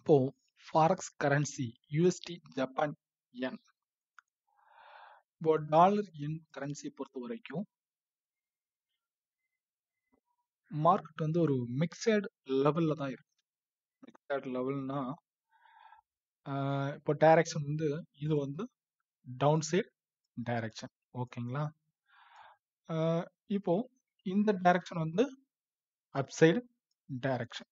இப்போ forex currency USD Japan yen இப்போ dollar yen currency பொறுத்த வரைக்கும் மார்க்கெட் வந்து ஒரு மிக்சட் லெவல்ல தான் இருக்கு மிக்சட் லெவல்னா இப்போ டைரக்ஷன் வந்து இது வந்து டவுன் சைட் டைரக்ஷன் ஓகேங்களா ஆஹ் இப்போ இந்த டைரக்ஷன் வந்து அப்சைடு டைரக்ஷன்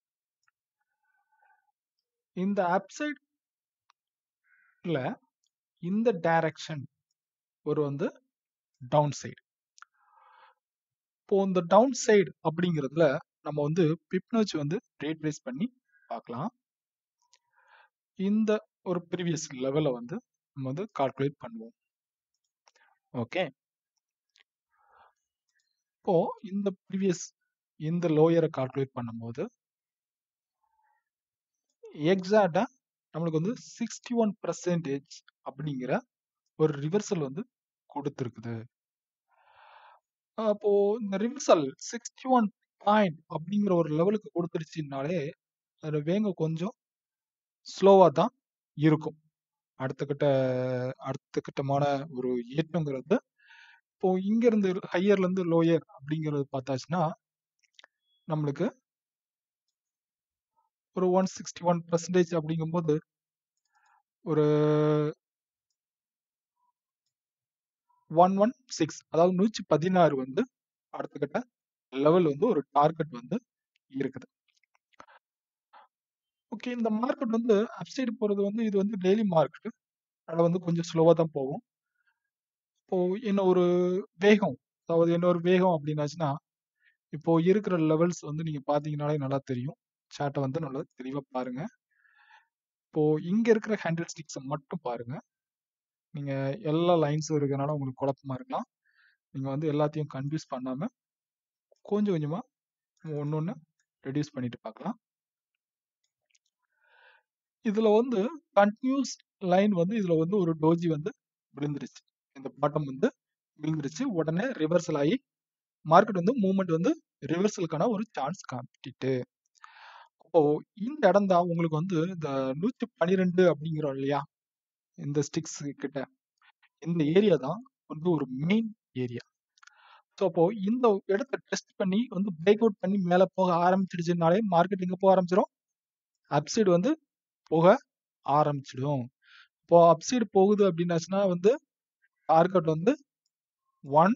இந்த அப்சைட்ல இந்த டைரக்ஷன் ஒரு வந்து டவுன் சைடு இப்போ இந்த டவுன் சைடு அப்படிங்கிறதுல நம்ம வந்து பிப்னோச் வந்து ரீட்ரேஸ் பண்ணி பார்க்கலாம் இந்த ஒரு ப்ரீவியஸ் லெவலை வந்து நம்ம வந்து கால்குலேட் பண்ணுவோம் ஓகே இப்போ இந்த ப்ரீவியஸ் இந்த லோயரை கால்குலேட் பண்ணும்போது எக்ஸாக்டா நம்மளுக்கு வந்து சிக்ஸ்டி ஒன் பர்சன்டேஜ் அப்படிங்கிற ஒரு ரிவர்சல் வந்து கொடுத்துருக்குது அப்போ இந்த ரிவர்சல் சிக்ஸ்டி ஒன் பாயிண்ட் அப்படிங்கிற ஒரு லெவலுக்கு கொடுத்துருச்சுனாலே அதோட வேகம் கொஞ்சம் ஸ்லோவா தான் இருக்கும் அடுத்த கட்ட அடுத்த கட்டமான ஒரு ஏற்றங்கிறது இப்போ இங்க இருந்து ஹையர்ல இருந்து லோயர் அப்படிங்கிறது பார்த்தாச்சுன்னா நம்மளுக்கு ஒரு ஒன் சிக்ஸ்டி ஒன் பர்சன்டேஜ் அப்படிங்கும்போது ஒரு ஒன் ஒன் சிக்ஸ் அதாவது நூற்றி பதினாறு வந்து அடுத்த கட்ட லெவல் வந்து ஒரு டார்கெட் வந்து இருக்குது ஓகே இந்த மார்க்கெட் வந்து அப்சைடு போறது வந்து இது வந்து டெய்லி மார்க்கெட் அதில் வந்து கொஞ்சம் ஸ்லோவாக தான் போகும் இப்போ என்ன ஒரு வேகம் அதாவது என்ன ஒரு வேகம் அப்படின்னாச்சுன்னா இப்போ இருக்கிற லெவல்ஸ் வந்து நீங்க பாத்தீங்கன்னாலே நல்லா தெரியும் சார்ட்டை வந்து நல்லா தெளிவா பாருங்க இப்போ இங்க இருக்கிற ஹேண்டில் ஸ்டிக்ஸை மட்டும் பாருங்க நீங்க எல்லா லைன்ஸும் இருக்கிறனால உங்களுக்கு குழப்பமா இருக்கலாம் நீங்க வந்து எல்லாத்தையும் கன்ஃபியூஸ் பண்ணாம கொஞ்சம் கொஞ்சமா ஒன்று ஒன்று ரெடியூஸ் பண்ணிட்டு பார்க்கலாம் இதுல வந்து கண்டினியூஸ் லைன் வந்து இதுல வந்து ஒரு டோஜி வந்து விழுந்துருச்சு இந்த பாட்டம் வந்து விழுந்துருச்சு உடனே ரிவர்சல் ஆகி மார்க்கெட் வந்து மூவ்மெண்ட் வந்து ரிவர்சலுக்கான ஒரு சான்ஸ் காட்டிட்டு அப்போ இந்த இடம் தான் உங்களுக்கு வந்து இந்த நூத்தி பன்னிரெண்டு அப்படிங்கிறோம் இல்லையா இந்த ஸ்டிக்ஸ் கிட்ட இந்த ஏரியா தான் வந்து ஒரு மெயின் ஏரியா ஸோ அப்போ இந்த இடத்த டெஸ்ட் பண்ணி வந்து பிரேக் அவுட் பண்ணி மேலே போக ஆரம்பிச்சிடுச்சுனாலே மார்க்கெட் எங்க போக ஆரம்பிச்சிடும் அப்சைடு வந்து போக ஆரம்பிச்சிடும் இப்போ அப்சைடு போகுது அப்படின்னாச்சுன்னா வந்து டார்கெட் வந்து ஒன்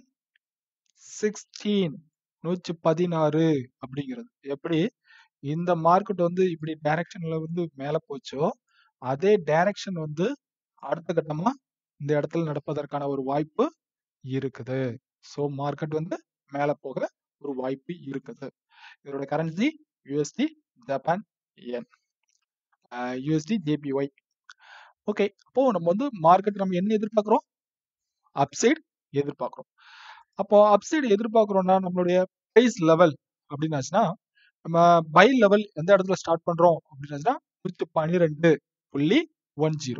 சிக்ஸ்டீன் நூற்றி பதினாறு அப்படிங்கிறது எப்படி இந்த மார்க்கெட் வந்து இப்படி டைரக்ஷன்ல வந்து மேல போச்சோ அதே டைரக்ஷன் வந்து அடுத்த கட்டமா இந்த இடத்துல நடப்பதற்கான ஒரு வாய்ப்பு இருக்குது ஸோ மார்க்கெட் வந்து மேல போக ஒரு வாய்ப்பு இருக்குது இதோட currency USD Japan yen USD JPY okay அப்போ நம்ம வந்து மார்க்கெட் நம்ம என்ன எதிர்பார்க்கிறோம் அப்சைடு எதிர்பார்க்கிறோம் அப்போ அப்சைடு எதிர்பார்க்கிறோம்னா நம்மளுடைய பிரைஸ் லெவல் அப்படின்னாச்சுன்னா நம்ம பை லெவல் எந்த இடத்துல ஸ்டார்ட் பண்றோம் அப்படின்னாச்சுன்னா நூற்றி பன்னிரெண்டு புள்ளி ஒன் ஜீரோ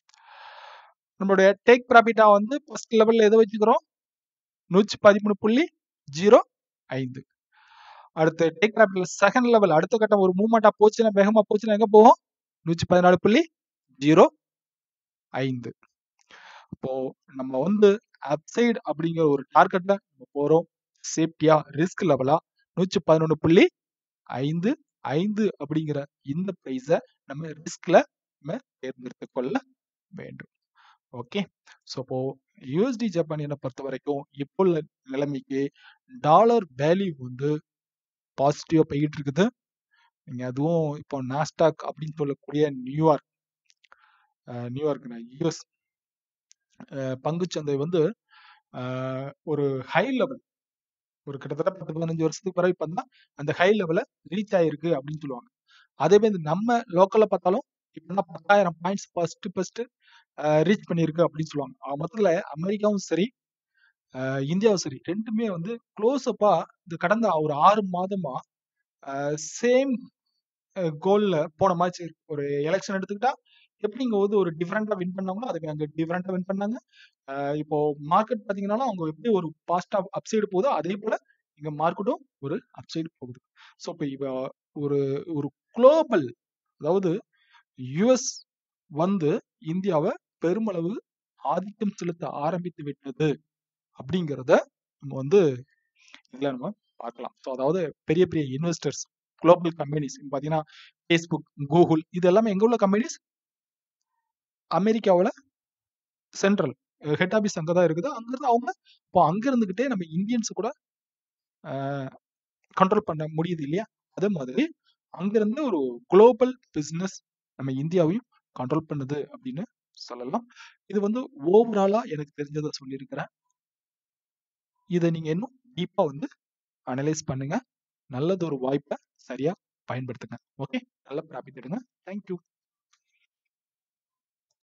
நம்மளுடைய டேக் ப்ராஃபிட்டா வந்து ஃபர்ஸ்ட் லெவல்ல எதை வச்சுக்கிறோம் நூற்றி பதிமூணு புள்ளி ஜீரோ ஐந்து அடுத்து டேக் ப்ராஃபிட்ல செகண்ட் லெவல் அடுத்த கட்டம் ஒரு மூவ்மெண்டா போச்சுன்னா வேகமா போச்சுன்னா எங்க போகும் நூற்றி பதினாலு புள்ளி ஜீரோ ஐந்து அப்போ நம்ம வந்து அப்சைடு அப்படிங்கிற ஒரு டார்கெட்ல நம்ம போறோம் சேஃப்டியா ரிஸ்க் லெவலா நூற்றி பதினொன்று புள்ளி ஐந்து ஐந்து அப்படிங்கிற இந்த பிரைஸ நம்ம ரிஸ்க்ல நம்ம தேர்ந்தெடுத்து கொள்ள வேண்டும் ஓகே ஸோ இப்போ யூஎஸ்டி ஜப்பான் என்ன பொறுத்த வரைக்கும் இப்போ உள்ள நிலைமைக்கு டாலர் வேல்யூ வந்து பாசிட்டிவா போயிட்டு இருக்குது நீங்க அதுவும் இப்போ நாஸ்டாக் அப்படின்னு சொல்லக்கூடிய நியூயார்க் நியூயார்க் யூஎஸ் பங்குச்சந்தை வந்து ஒரு ஹை லெவல் ஒரு கிட்டத்தட்ட பத்து பதினஞ்சு வருஷத்துக்கு பிறகு பார்த்தா அந்த ஹை லெவல ரீச் ஆயிருக்கு அப்படின்னு சொல்லுவாங்க அதே மாதிரி நம்ம லோக்கல்ல பார்த்தாலும் இப்பதான் பத்தாயிரம் பாயிண்ட்ஸ் ஃபர்ஸ்ட் ஃபர்ஸ்ட் ரீச் பண்ணியிருக்கு அப்படின்னு சொல்லுவாங்க மொத்தத்துல அமெரிக்காவும் சரி இந்தியாவும் சரி ரெண்டுமே வந்து க்ளோஸ் அப்பா இந்த கடந்த ஒரு ஆறு மாதமா சேம் கோல்ல போன மாதிரி ஒரு எலெக்ஷன் எடுத்துக்கிட்டா எப்படி இங்க வந்து ஒரு டிஃபரெண்டா வின் பண்ணாங்களோ அதுக்கு அங்க டிஃபரெண்டா வின் பண்ணாங்க இப்போ மார்க்கெட் பாத்தீங்கன்னா அவங்க எப்படி ஒரு பாஸ்டா அப்சைடு போகுதோ அதே போல இங்க மார்க்கெட்டும் ஒரு அப்சைடு போகுது ஸோ இப்போ இவ ஒரு ஒரு குளோபல் அதாவது யுஎஸ் வந்து இந்தியாவை பெருமளவு ஆதிக்கம் செலுத்த ஆரம்பித்து விட்டது அப்படிங்கிறத நம்ம வந்து இதுல நம்ம பார்க்கலாம் ஸோ அதாவது பெரிய பெரிய இன்வெஸ்டர்ஸ் குளோபல் கம்பெனிஸ் பார்த்தீங்கன்னா ஃபேஸ்புக் கூகுள் இது எல்லாமே எங்க உள்ள கம்பெனிஸ் அமெரிக்காவில் சென்ட்ரல் ஹெட் ஆஃபீஸ் அங்கே தான் இருக்குது அங்கிருந்து அவங்க இப்போ அங்க இருந்துகிட்டே நம்ம இந்தியன்ஸ் கூட கண்ட்ரோல் பண்ண முடியுது இல்லையா அதே மாதிரி அங்கிருந்து ஒரு குளோபல் பிசினஸ் நம்ம இந்தியாவையும் கண்ட்ரோல் பண்ணுது அப்படின்னு சொல்லலாம் இது வந்து ஓவராலா எனக்கு தெரிஞ்சதை சொல்லியிருக்கிறேன் இதை நீங்க இன்னும் டீப்பா வந்து அனலைஸ் பண்ணுங்க நல்லது ஒரு வாய்ப்பை சரியா பயன்படுத்துங்க ஓகே நல்ல ப்ராஃபிட் எடுங்க தேங்க்யூ